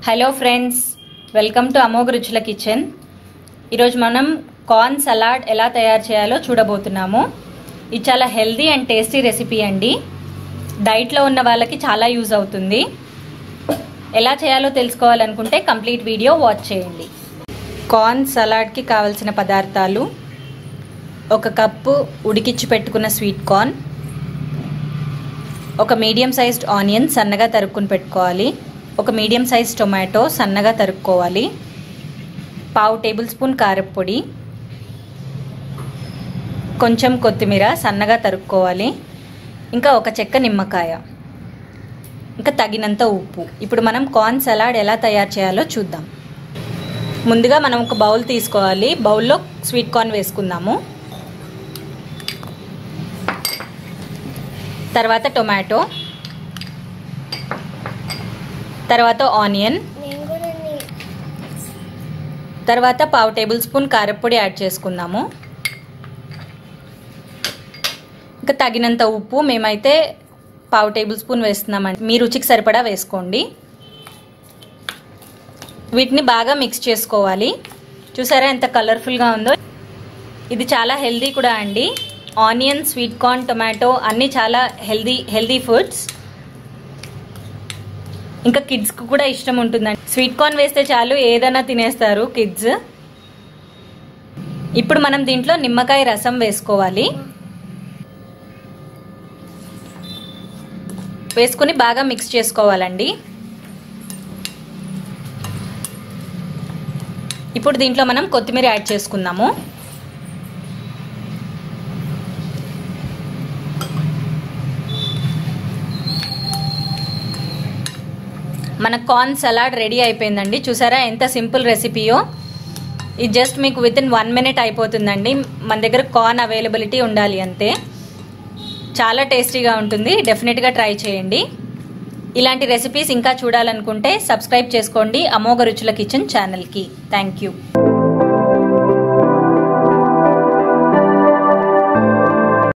hello friends welcome to Amogha రుచుల kitchen ఈరోజు మనం కార్న్ సలాడ్ ఎలా తయారు చేయాలో చూడబోతున్నాము ఇది చాలా హెల్దీ అండ్ టేస్టీ రెసిపీ అండి డైట్లో ఉన్న వాళ్ళకి చాలా యూజ్ అవుతుంది ఎలా చేయాలో తెలుసుకోవాలనుకుంటే కంప్లీట్ వీడియో వాచ్ చేయండి కార్న్ సలాడ్కి కావలసిన పదార్థాలు ఒక కప్పు ఉడికిచ్చి పెట్టుకున్న స్వీట్ కార్న్ ఒక మీడియం సైజ్డ్ ఆనియన్ సన్నగా తరుక్కుని పెట్టుకోవాలి ఒక మీడియం సైజ్ టొమాటో సన్నగా తరుక్కోవాలి పావు టేబుల్ స్పూన్ కారప్పొడి కొంచెం కొత్తిమీర సన్నగా తరుక్కోవాలి ఇంకా ఒక చెక్క నిమ్మకాయ ఇంకా తగినంత ఉప్పు ఇప్పుడు మనం కార్న్ సలాడ్ ఎలా తయారు చేయాలో చూద్దాం ముందుగా మనం ఒక బౌల్ తీసుకోవాలి బౌల్లో స్వీట్ కార్న్ వేసుకుందాము తర్వాత టొమాటో తర్వాత ఆనియన్ తర్వాత పావు టేబుల్ స్పూన్ కారప్పొడి యాడ్ చేసుకుందాము ఇంకా తగినంత ఉప్పు మేమైతే పావు టేబుల్ స్పూన్ వేస్తున్నామండి మీ రుచికి సరిపడా వేసుకోండి వీటిని బాగా మిక్స్ చేసుకోవాలి చూసారా ఎంత కలర్ఫుల్గా ఉందో ఇది చాలా హెల్దీ కూడా అండి ఆనియన్ స్వీట్ కార్న్ టొమాటో అన్నీ చాలా హెల్దీ హెల్దీ ఫుడ్స్ ఇంకా కిడ్స్కి కూడా ఇష్టం ఉంటుందండి స్వీట్ కార్న్ వేస్తే చాలు ఏదైనా తినేస్తారు కిడ్స్ ఇప్పుడు మనం దీంట్లో నిమ్మకాయ రసం వేసుకోవాలి వేసుకుని బాగా మిక్స్ చేసుకోవాలండి ఇప్పుడు దీంట్లో మనం కొత్తిమీర యాడ్ చేసుకుందాము మన కార్న్ సలాడ్ రెడీ అయిపోయిందండి చూసారా ఎంత సింపుల్ రెసిపీయో ఇది జస్ట్ మీకు విత్ ఇన్ వన్ మినిట్ అయిపోతుందండి మన దగ్గర కార్న్ అవైలబిలిటీ ఉండాలి అంతే చాలా టేస్టీగా ఉంటుంది డెఫినెట్గా ట్రై చేయండి ఇలాంటి రెసిపీస్ ఇంకా చూడాలనుకుంటే సబ్స్క్రైబ్ చేసుకోండి అమోఘ రుచుల కిచెన్ ఛానల్కి థ్యాంక్ యూ